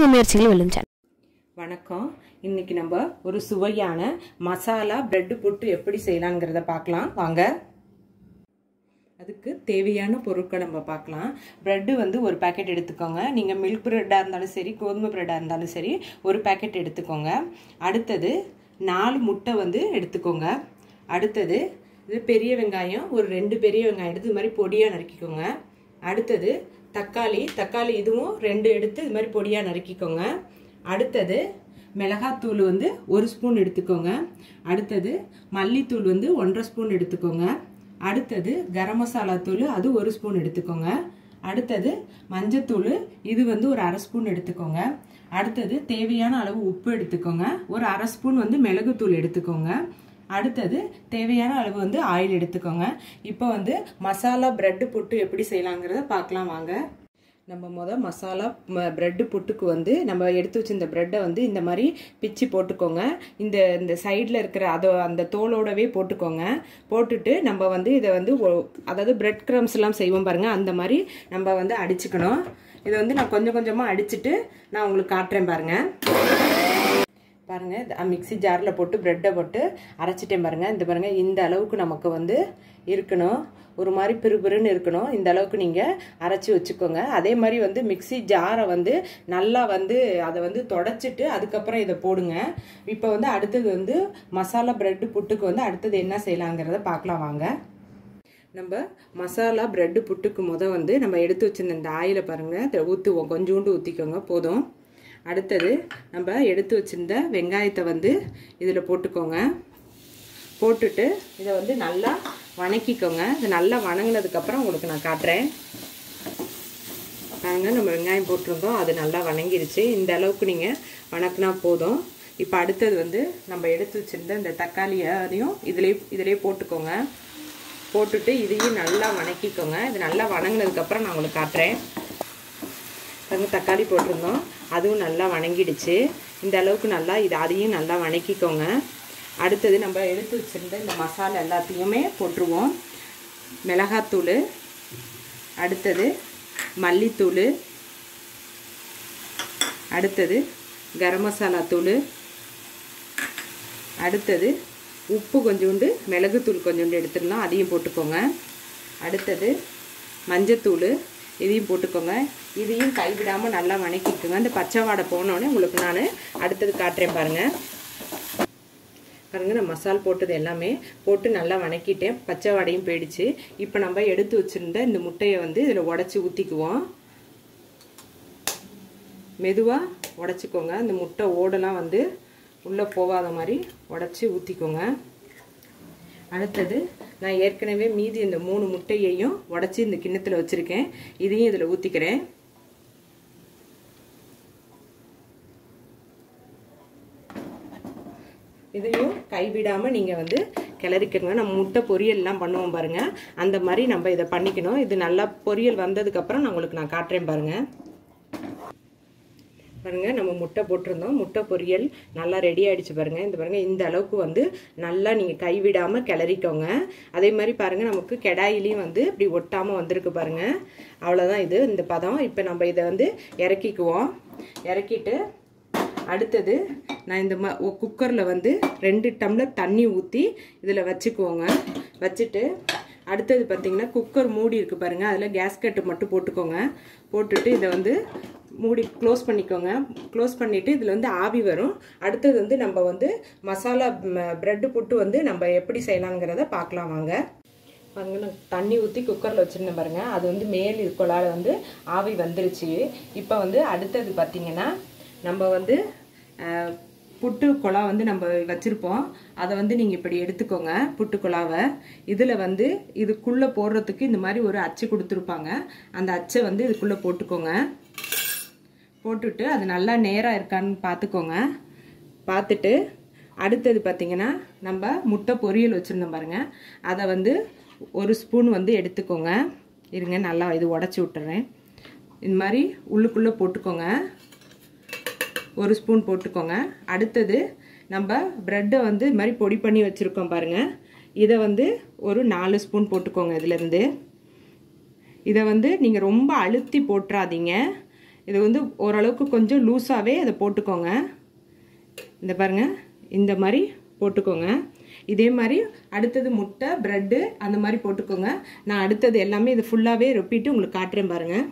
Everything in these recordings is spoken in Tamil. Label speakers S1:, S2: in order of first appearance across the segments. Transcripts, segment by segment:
S1: உங்கள் முயற்சிகள் வெல்லும் சேனல்
S2: வணக்கம் இன்னைக்கு நம்ம ஒரு சுவையான மசாலா பிரெட் புட்டு எப்படி செய்யலாங்கிறத பார்க்கலாம் வாங்க அதுக்கு தேவையான பொருட்கள் நம்ம பார்க்கலாம் ப்ரெட்டு வந்து ஒரு பேக்கெட் எடுத்துக்கோங்க நீங்கள் மில்க் ப்ரெட்டாக இருந்தாலும் சரி கோதுமை ப்ரெட்டாக இருந்தாலும் சரி ஒரு பேக்கெட் எடுத்துக்கோங்க அடுத்தது நாலு முட்டை வந்து எடுத்துக்கோங்க அடுத்தது இது பெரிய வெங்காயம் ஒரு ரெண்டு பெரிய வெங்காயம் எடுத்து இது மாதிரி பொடியாக நறுக்கிக்கோங்க அடுத்தது தக்காளி தக்காளி இதுவும் ரெண்டு எடுத்து இது மாதிரி பொடியாக நறுக்கிக்கோங்க அடுத்தது மிளகாத்தூள் வந்து ஒரு ஸ்பூன் எடுத்துக்கோங்க அடுத்தது மல்லித்தூள் வந்து ஒன்றரை ஸ்பூன் எடுத்துக்கோங்க அடுத்தது கரம் மசாலா தூள் அது ஒரு ஸ்பூன் எடுத்துக்கோங்க அடுத்தது மஞ்சத்தூள் இது வந்து ஒரு அரை ஸ்பூன் எடுத்துக்கோங்க அடுத்தது தேவையான அளவு உப்பு எடுத்துக்கோங்க ஒரு அரை ஸ்பூன் வந்து மிளகுத்தூள் எடுத்துக்கோங்க அடுத்தது தேவையான அளவு வந்து ஆயில் எடுத்துக்கோங்க இப்போ வந்து மசாலா பிரெட்டு புட்டு எப்படி செய்யலாங்கிறத பார்க்கலாம் வாங்க நம்ம முத மசாலா ப்ரெட்டு புட்டுக்கு வந்து நம்ம எடுத்து வச்சிருந்த ப்ரெட்டை வந்து இந்த மாதிரி பிச்சு போட்டுக்கோங்க இந்த இந்த சைடில் இருக்கிற அதை அந்த தோலோடவே போட்டுக்கோங்க போட்டுட்டு நம்ம வந்து இதை வந்து அதாவது பிரெட் க்ரம்ஸ் எல்லாம் செய்வோம் பாருங்கள் அந்த மாதிரி நம்ம வந்து அடிச்சுக்கணும் இதை வந்து நான் கொஞ்சம் கொஞ்சமாக அடிச்சுட்டு நான் உங்களுக்கு காட்டுறேன் பாருங்கள் பாருங்கள் மிக்சி ஜாரில் போட்டு ப்ரெட்டை போட்டு அரைச்சிட்டேன் பாருங்கள் இந்த பாருங்கள் இந்த அளவுக்கு நமக்கு வந்து இருக்கணும் ஒரு மாதிரி பிறுபிறுன்னு இருக்கணும் இந்த அளவுக்கு நீங்கள் அரைச்சி வச்சுக்கோங்க அதே மாதிரி வந்து மிக்சி ஜாரை வந்து நல்லா வந்து அதை வந்து தொடச்சிட்டு அதுக்கப்புறம் இதை போடுங்க இப்போ வந்து அடுத்தது வந்து மசாலா ப்ரெட்டு புட்டுக்கு வந்து அடுத்தது என்ன செய்யலாங்கிறத பார்க்கலாம் வாங்க நம்ம மசாலா ப்ரெட்டு புட்டுக்கு முத வந்து நம்ம எடுத்து வச்சிருந்த இந்த ஆயிலை பாருங்கள் ஊற்றுவோம் கொஞ்சோண்டு ஊற்றிக்கோங்க போதும் அடுத்தது நம்ம எடுத்து வச்சிருந்த வெங்காயத்தை வந்து இதில் போட்டுக்கோங்க போட்டுட்டு இதை வந்து நல்லா வணக்கிக்கோங்க இது நல்லா வணங்கினதுக்கப்புறம் உங்களுக்கு நான் காட்டுறேன் பாருங்க நம்ம வெங்காயம் போட்டிருந்தோம் அது நல்லா வணங்கிருச்சு இந்த அளவுக்கு நீங்கள் வணக்கினா போதும் இப்போ அடுத்தது வந்து நம்ம எடுத்து வச்சுருந்த இந்த தக்காளியையும் இதிலே இதிலே போட்டுக்கோங்க போட்டுட்டு இதையும் நல்லா வணக்கிக்கோங்க இது நல்லா வணங்கினதுக்கப்புறம் நான் உங்களுக்கு காட்டுறேன் பாருங்க தக்காளி போட்டிருந்தோம் அதுவும் நல்லா வணங்கிடுச்சு இந்த அளவுக்கு நல்லா இது அதையும் நல்லா வணக்கிக்கோங்க அடுத்தது நம்ம எடுத்து வச்சுருந்த இந்த மசாலா எல்லாத்தையுமே போட்டுருவோம் மிளகாத்தூள் அடுத்தது மல்லித்தூள் அடுத்தது கரம் மசாலா தூள் அடுத்தது உப்பு கொஞ்சோண்டு மிளகுத்தூள் கொஞ்சோண்டு எடுத்துடலாம் அதையும் போட்டுக்கோங்க அடுத்தது மஞ்சத்தூள் இதையும் போட்டுக்கோங்க இதையும் கைவிடாமல் நல்லா வணக்கிக்கோங்க இந்த பச்சை வாடை போனோடனே உங்களுக்கு நான் அடுத்தது காட்டுறேன் பாருங்கள் பாருங்கள் நான் மசால் போட்டது எல்லாமே போட்டு நல்லா வணக்கிட்டேன் பச்சை வாடையும் போயிடுச்சு இப்போ நம்ம எடுத்து வச்சுருந்த இந்த முட்டையை வந்து இதில் உடச்சி ஊற்றிக்குவோம் மெதுவாக உடச்சிக்கோங்க இந்த முட்டை ஓடெல்லாம் வந்து உள்ளே போகாத மாதிரி உடச்சி ஊற்றிக்கோங்க அடுத்தது நான் ஏற்கனவே மீதி இந்த மூணு முட்டையையும் உடச்சி இந்த கிண்ணத்தில் வச்சுருக்கேன் இதையும் இதில் ஊற்றிக்கிறேன் இதையும் கைவிடாமல் நீங்கள் வந்து கிளறிக்கங்க நம்ம முட்டை பொரியல்லாம் பண்ணுவோம் பாருங்கள் அந்த மாதிரி நம்ம இதை பண்ணிக்கணும் இது நல்லா பொரியல் வந்ததுக்கப்புறம் நான் உங்களுக்கு நான் காட்டுறேன் பாருங்கள் பாருங்க நம்ம முட்டை போட்டிருந்தோம் முட்டை பொரியல் நல்லா ரெடி ஆகிடுச்சு பாருங்கள் இந்த பாருங்கள் இந்த அளவுக்கு வந்து நல்லா நீங்கள் கைவிடாமல் கிளறிக்கோங்க அதே மாதிரி பாருங்கள் நமக்கு கெடாயிலையும் வந்து இப்படி ஒட்டாமல் வந்திருக்கு பாருங்கள் அவ்வளோதான் இது இந்த பதம் இப்போ நம்ம இதை வந்து இறக்கிக்குவோம் இறக்கிட்டு அடுத்தது நான் இந்த ம குக்கரில் வந்து ரெண்டு டம்ளர் தண்ணி ஊற்றி இதில் வச்சுக்குவோங்க வச்சுட்டு அடுத்தது பார்த்திங்கன்னா குக்கர் மூடி இருக்குது பாருங்கள் அதில் கேஸ் கட்டு மட்டும் போட்டுக்கோங்க போட்டுட்டு இதை வந்து மூடி க்ளோஸ் பண்ணிக்கோங்க க்ளோஸ் பண்ணிவிட்டு இதில் வந்து ஆவி வரும் அடுத்தது வந்து நம்ம வந்து மசாலா ப்ரெட்டு புட்டு வந்து நம்ம எப்படி செய்யலாங்கிறத பார்க்கலாம் வாங்க பாருங்க நான் தண்ணி ஊற்றி குக்கரில் வச்சுருந்தேன் பாருங்கள் அது வந்து மேல் இருக்கலால் வந்து ஆவி வந்துருச்சு இப்போ வந்து அடுத்தது பார்த்திங்கன்னா நம்ம வந்து புட்டு குழா வந்து நம்ம வச்சுருப்போம் அதை வந்து நீங்கள் இப்படி எடுத்துக்கோங்க புட்டு குழாவை இதில் வந்து இதுக்குள்ளே போடுறதுக்கு இந்த மாதிரி ஒரு அச்சு கொடுத்துருப்பாங்க அந்த அச்சை வந்து இதுக்குள்ளே போட்டுக்கோங்க போட்டுட்டு அது நல்லா நேராக இருக்கான்னு பார்த்துக்கோங்க பார்த்துட்டு அடுத்தது பார்த்திங்கன்னா நம்ம முட்டை பொரியல் வச்சுருந்தோம் பாருங்கள் அதை வந்து ஒரு ஸ்பூன் வந்து எடுத்துக்கோங்க இருங்க நல்லா இது உடச்சி விட்டுறேன் இந்த மாதிரி உள்ளுக்குள்ளே போட்டுக்கோங்க ஒரு ஸ்பூன் போட்டுக்கோங்க அடுத்தது நம்ம ப்ரெட்டை வந்து இது மாதிரி பொடி பண்ணி வச்சுருக்கோம் பாருங்கள் இதை வந்து ஒரு நாலு ஸ்பூன் போட்டுக்கோங்க இதுலேருந்து இதை வந்து நீங்கள் ரொம்ப அழுத்தி போட்டுறாதீங்க இது வந்து ஓரளவுக்கு கொஞ்சம் லூஸாகவே அதை போட்டுக்கோங்க இந்த பாருங்க இந்த மாதிரி போட்டுக்கோங்க இதே மாதிரி அடுத்தது முட்டை ப்ரெட்டு அந்த மாதிரி போட்டுக்கோங்க நான் அடுத்தது எல்லாமே இது ஃபுல்லாகவே ரொப்பிட்டு உங்களுக்கு காட்டுறேன் பாருங்கள்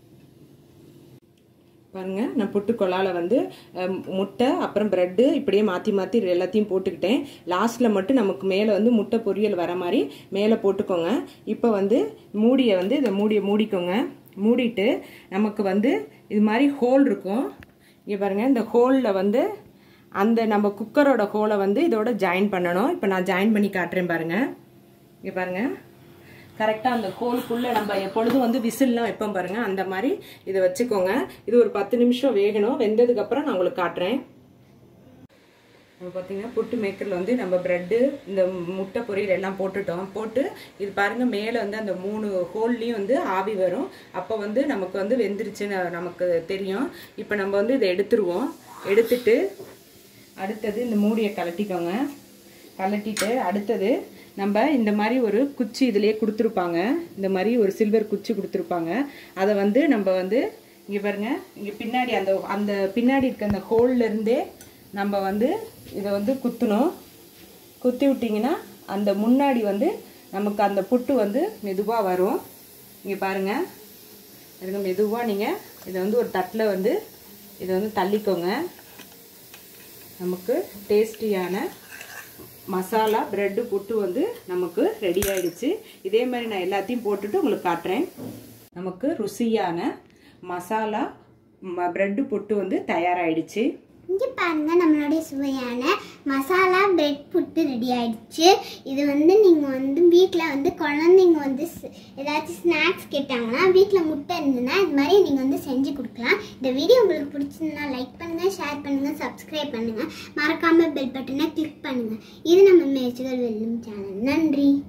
S2: பாருங்க நான் புட்டுக்கொள்ளால் வந்து அஹ், முட்டை அப்புறம் ப்ரெட்டு இப்படியே மாற்றி மாற்றி எல்லாத்தையும் போட்டுக்கிட்டேன் லாஸ்ட்டில் மட்டும் நமக்கு மேலே வந்து முட்டை பொரியல் வர மாதிரி மேலே போட்டுக்கோங்க இப்போ வந்து மூடியை வந்து இதை மூடியை மூடிக்கோங்க மூடிட்டு நமக்கு வந்து இது மாதிரி ஹோல் இருக்கும் இங்கே பாருங்க இந்த ஹோலில் வந்து அந்த நம்ம குக்கரோட ஹோலை வந்து இதோட ஜாயின் பண்ணணும் இப்போ நான் ஜாயின் பண்ணி காட்டுறேன் பாருங்க இங்கே பாருங்க கரெக்டாக அந்த ஹோலுக்குள்ளே நம்ம எப்பொழுதும் வந்து விசில்லாம் வைப்போம் பாருங்க அந்த மாதிரி இதை வச்சுக்கோங்க இது ஒரு பத்து நிமிஷம் வேகணும் வெந்ததுக்கப்புறம் நான் உங்களுக்கு காட்டுறேன் இப்போ பார்த்தீங்கன்னா புட்டு மேக்கரில் வந்து நம்ம ப்ரெட்டு இந்த முட்டை பொரியல் எல்லாம் போட்டுட்டோம் போட்டு இது பாருங்க மேலே வந்து அந்த மூணு ஹோல்லையும் வந்து ஆவி வரும் அப்போ வந்து நமக்கு வந்து வெந்துருச்சுன்னு நமக்கு தெரியும் இப்போ நம்ம வந்து இதை எடுத்துருவோம் எடுத்துட்டு அடுத்தது இந்த மூடியை கலட்டிக்கோங்க கலட்டிட்டு அடுத்தது நம்ம இந்த மாதிரி ஒரு குச்சி இதிலே கொடுத்துருப்பாங்க இந்த மாதிரி ஒரு சில்வர் குச்சி கொடுத்துருப்பாங்க அதை வந்து நம்ம வந்து இங்கே பாருங்க இங்கே பின்னாடி அந்த அந்த பின்னாடி இருக்க அந்த ஹோல்ல இருந்தே நம்ம வந்து இதை வந்து குத்தணும் குத்தி விட்டிங்கன்னா அந்த முன்னாடி வந்து நமக்கு அந்த புட்டு வந்து மெதுவாக வரும் இங்கே பாருங்க இருங்க மெதுவாக நீங்கள் இதை வந்து ஒரு தட்டில் வந்து இதை வந்து தள்ளிக்கோங்க நமக்கு டேஸ்டியான மசாலா ப்ரெட்டு புட்டு வந்து நமக்கு ரெடி ஆயிடுச்சு இதே மாதிரி நான் எல்லாத்தையும் போட்டுட்டு உங்களுக்கு காட்டுறேன் நமக்கு ருசியான மசாலா ப்ரெட்டு புட்டு வந்து தயாராகிடுச்சு
S1: இங்கே பாருங்க நம்மளுடைய சுவையான மசாலா பிரெட் புட்டு ரெடி ஆயிடுச்சு இது வந்து நீங்கள் வந்து வீட்டில் வந்து குழந்தைங்க வந்து ஸ்- ஏதாச்சும் ஸ்நாக்ஸ் கேட்டாங்கன்னா வீட்டில் முட்டை இருந்ததுன்னா இது மாதிரி நீங்கள் வந்து செஞ்சு கொடுக்கலாம் இந்த வீடியோ உங்களுக்கு பிடிச்சிருந்தா லைக் பண்ணுங்கள் ஷேர் பண்ணுங்கள் சப்ஸ்கிரைப் பண்ணுங்கள் மறக்காமல் பெல் பட்டனை கிளிக் பண்ணுங்கள் இது நம்ம மேய்ச்சிகள் வெல்லும் சேனல் நன்றி